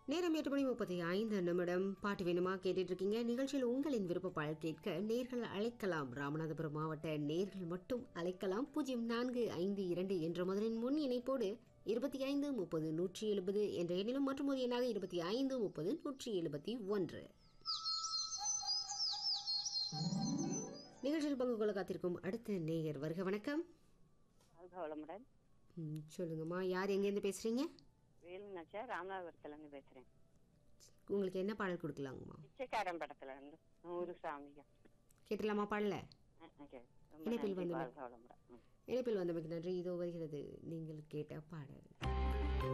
நேரம் எட்டு மணி முப்பத்தி ஐந்து நிமிடம் பாட்டு வேணுமா கேட்டுட்டு இருக்கீங்க நிகழ்ச்சியில் உங்களின் விருப்ப பாடல் கேட்க நேர்கள் அழைக்கலாம் ராமநாதபுரம் மாவட்ட நேர்கள் மட்டும் அழைக்கலாம் பூஜ்ஜியம் நான்கு ஐந்து இரண்டு என்ற முதலின் முன் இணைப்போடு இருபத்தி ஐந்து முப்பது நூற்றி எழுபது என்ற எண்ணிலும் மற்றும் ஒரு எண்ணாக இருபத்தி ஐந்து முப்பது நூற்றி எழுபத்தி ஒன்று நிகழ்ச்சியில் பங்கு கொள்ள காத்திருக்கும் அடுத்த நேயர் வருக வணக்கம் வாழ்க வளமுடன் ம், சொல்லுங்கம்மா யார் எங்கேருந்து பேசுறீங்க வேலுநாச்சா ராமநாதபுரத்துல இருந்து பேசுறேன் உங்களுக்கு என்ன பாடல் கொடுக்கலாங்கம்மா பிச்சைக்காரன் படத்துல இருந்து நூறு சாமியா கேட்டலாமா பாடல ஆ, ஓகே. ரொம்ப இணைப்பில் நன்றி. வந்து வாழ்க வளமுடன் ம். இணைப்பில் வந்தமைக்கு நன்றி இதோ வருகிறது நீங்கள் கேட்ட பாடல்